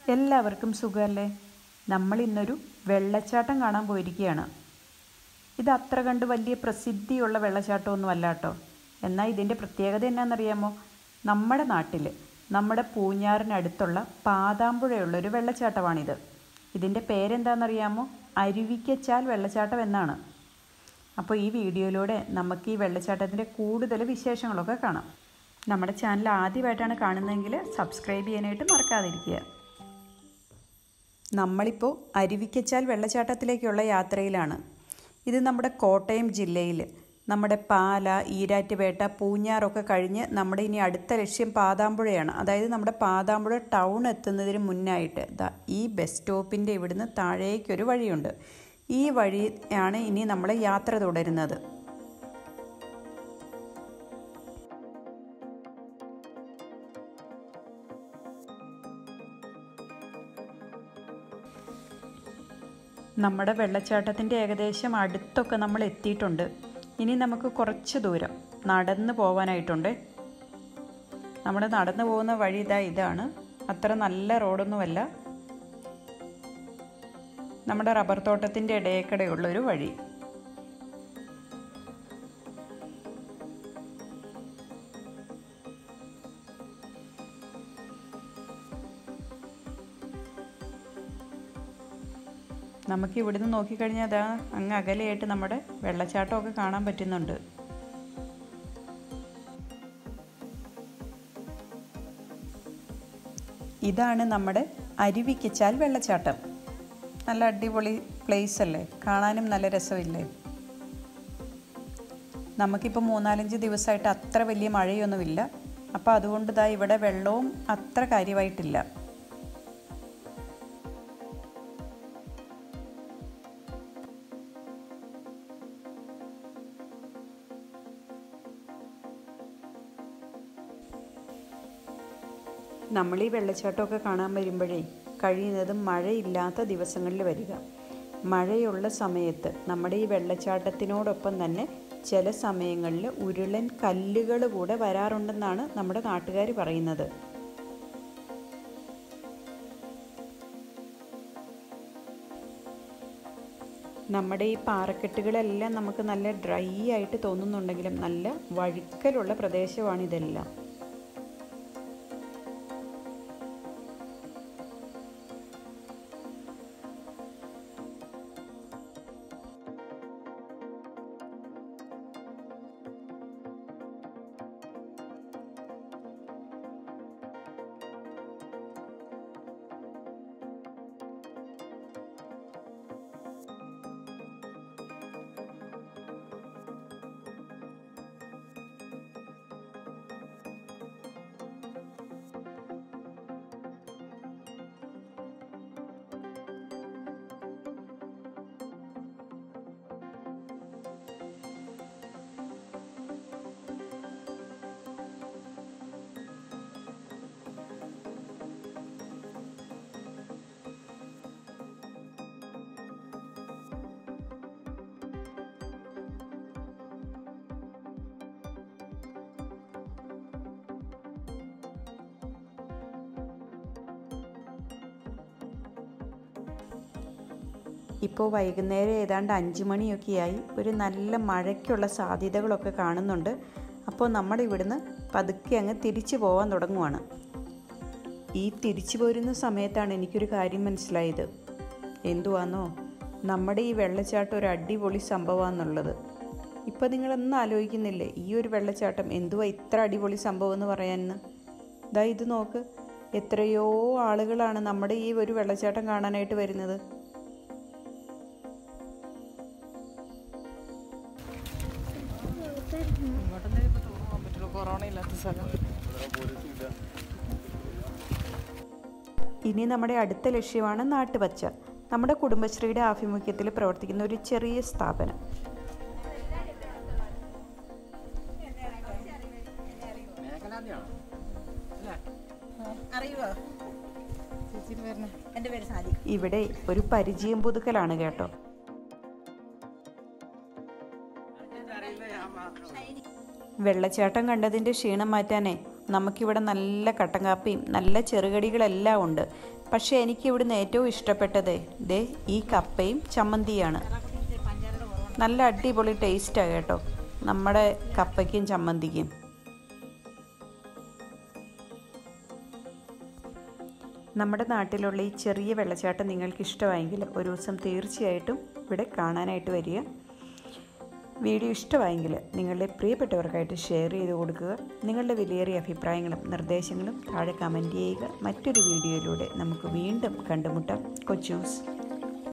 എല്ലാവർക്കും സുഖമല്ലേ നമ്മൾ ഇന്നൊരു വെള്ളച്ചാട്ടം കാണാൻ പോയിരിക്കുകയാണ് ഇത് അത്ര കണ്ട് വലിയ പ്രസിദ്ധിയുള്ള വെള്ളച്ചാട്ടമൊന്നും അല്ല കേട്ടോ എന്നാൽ ഇതിൻ്റെ പ്രത്യേകത എന്നാണെന്നറിയാമോ നമ്മുടെ നാട്ടിൽ നമ്മുടെ പൂഞ്ഞാറിനടുത്തുള്ള പാതാമ്പുഴയുള്ളൊരു വെള്ളച്ചാട്ടമാണിത് ഇതിൻ്റെ പേരെന്താണെന്നറിയാമോ അരുവിക്കച്ചാൽ വെള്ളച്ചാട്ടം എന്നാണ് അപ്പോൾ ഈ വീഡിയോയിലൂടെ നമുക്ക് ഈ വെള്ളച്ചാട്ടത്തിൻ്റെ കൂടുതൽ വിശേഷങ്ങളൊക്കെ കാണാം നമ്മുടെ ചാനൽ ആദ്യമായിട്ടാണ് കാണുന്നതെങ്കിൽ സബ്സ്ക്രൈബ് ചെയ്യാനായിട്ട് മറക്കാതിരിക്കുക നമ്മളിപ്പോൾ അരുവിക്കച്ചാൽ വെള്ളച്ചാട്ടത്തിലേക്കുള്ള യാത്രയിലാണ് ഇത് നമ്മുടെ കോട്ടയം ജില്ലയിൽ നമ്മുടെ പാല ഈരാറ്റുപേട്ട പൂഞ്ഞാറൊക്കെ കഴിഞ്ഞ് നമ്മുടെ ഇനി അടുത്ത ലക്ഷ്യം പാതാമ്പുഴയാണ് അതായത് നമ്മുടെ പാതാമ്പുഴ ടൗൺ എത്തുന്നതിന് മുന്നായിട്ട് ദാ ഈ ബസ് സ്റ്റോപ്പിൻ്റെ ഇവിടുന്ന് താഴേക്കൊരു വഴിയുണ്ട് ഈ വഴിയാണ് ഇനി നമ്മൾ യാത്ര തുടരുന്നത് നമ്മുടെ വെള്ളച്ചാട്ടത്തിൻ്റെ ഏകദേശം അടുത്തൊക്കെ നമ്മൾ എത്തിയിട്ടുണ്ട് ഇനി നമുക്ക് കുറച്ച് ദൂരം നടന്ന് പോകാനായിട്ടുണ്ട് നമ്മൾ നടന്നു പോകുന്ന വഴി ഇതാ ഇതാണ് അത്ര നല്ല റോഡൊന്നുമല്ല നമ്മുടെ റബ്ബർ തോട്ടത്തിൻ്റെ ഇടയക്കടെയുള്ളൊരു വഴി നമുക്ക് ഇവിടുന്ന് നോക്കിക്കഴിഞ്ഞാൽ അതാ അങ്ങ് അകലെയായിട്ട് നമ്മുടെ വെള്ളച്ചാട്ടമൊക്കെ കാണാൻ പറ്റുന്നുണ്ട് ഇതാണ് നമ്മുടെ അരുവിക്കച്ചാൽ വെള്ളച്ചാട്ടം നല്ല അടിപൊളി പ്ലേസ് അല്ലേ കാണാനും നല്ല രസമില്ലേ നമുക്കിപ്പോൾ മൂന്നാലഞ്ച് ദിവസമായിട്ട് അത്ര വലിയ മഴയൊന്നുമില്ല അപ്പോൾ അതുകൊണ്ട് ഇതാ ഇവിടെ വെള്ളവും അത്ര കാര്യമായിട്ടില്ല നമ്മൾ ഈ വെള്ളച്ചാട്ടമൊക്കെ കാണാൻ വരുമ്പോഴേ കഴിയുന്നതും മഴയില്ലാത്ത ദിവസങ്ങളിൽ വരിക മഴയുള്ള സമയത്ത് നമ്മുടെ ഈ വെള്ളച്ചാട്ടത്തിനോടൊപ്പം തന്നെ ചില സമയങ്ങളിൽ ഉരുളൻ കല്ലുകൾ കൂടെ വരാറുണ്ടെന്നാണ് നമ്മുടെ നാട്ടുകാർ പറയുന്നത് നമ്മുടെ ഈ പാറക്കെട്ടുകളെല്ലാം നമുക്ക് നല്ല ഡ്രൈ ആയിട്ട് തോന്നുന്നുണ്ടെങ്കിലും നല്ല വഴുക്കലുള്ള പ്രദേശമാണ് ഇതെല്ലാം ഇപ്പോൾ വൈകുന്നേരം ഏതാണ്ട് അഞ്ച് മണിയൊക്കെയായി ഒരു നല്ല മഴയ്ക്കുള്ള സാധ്യതകളൊക്കെ കാണുന്നുണ്ട് അപ്പോൾ നമ്മൾ ഇവിടുന്ന് പതുക്കെ അങ്ങ് തിരിച്ചു പോകാൻ തുടങ്ങുവാണ് ഈ തിരിച്ചു പോരുന്ന സമയത്താണ് എനിക്കൊരു കാര്യം മനസ്സിലായത് എന്തുവാന്നോ നമ്മുടെ ഈ വെള്ളച്ചാട്ടം ഒരു അടിപൊളി സംഭവമാണെന്നുള്ളത് ഇപ്പോൾ നിങ്ങളൊന്നും ആലോചിക്കുന്നില്ലേ ഈ ഒരു വെള്ളച്ചാട്ടം എന്തുവാ ഇത്ര അടിപൊളി സംഭവം എന്ന് പറയാനെന്ന് ഇതാ ഇത് നോക്ക് എത്രയോ ആളുകളാണ് നമ്മുടെ ഈ ഒരു വെള്ളച്ചാട്ടം കാണാനായിട്ട് വരുന്നത് കൊറോണ ഇല്ലാത്ത സ്ഥലം ഇനി നമ്മുടെ അടുത്ത ലക്ഷ്യമാണ് നാട്ടുപച്ച നമ്മുടെ കുടുംബശ്രീയുടെ ആഭിമുഖ്യത്തിൽ പ്രവർത്തിക്കുന്ന ഒരു ചെറിയ സ്ഥാപനം അറിയുവോ ചേച്ചിയുടെ പേരണ എൻ്റെ പേര് സാദി ഇവിടെ ഒരു പരിചയം പുതുക്കലാണ് കേട്ടോ വെള്ളച്ചാട്ടം കണ്ടതിൻ്റെ ക്ഷീണം മാറ്റാനേ നമുക്കിവിടെ നല്ല കട്ടൻ കാപ്പിയും നല്ല ചെറുകടികളെല്ലാം ഉണ്ട് പക്ഷേ എനിക്ക് ഇവിടുന്ന് ഏറ്റവും ഇഷ്ടപ്പെട്ടത് ദേ ഈ കപ്പയും ചമ്മന്തിയാണ് നല്ല അടിപൊളി ടേസ്റ്റാണ് കേട്ടോ നമ്മുടെ കപ്പയ്ക്കും ചമ്മന്തിക്കും നമ്മുടെ നാട്ടിലുള്ള ഈ ചെറിയ വെള്ളച്ചാട്ടം നിങ്ങൾക്ക് ഇഷ്ടമായെങ്കിൽ ഒരു ദിവസം തീർച്ചയായിട്ടും ഇവിടെ കാണാനായിട്ട് വരിക വീഡിയോ ഇഷ്ടമായെങ്കിൽ നിങ്ങളുടെ പ്രിയപ്പെട്ടവർക്കായിട്ട് ഷെയർ ചെയ്ത് കൊടുക്കുക നിങ്ങളുടെ വിലയേറിയ അഭിപ്രായങ്ങളും നിർദ്ദേശങ്ങളും താഴെ കമൻറ്റ് ചെയ്യുക മറ്റൊരു വീഡിയോയിലൂടെ നമുക്ക് വീണ്ടും കണ്ടുമുട്ടാം കൊച്ചൂസ്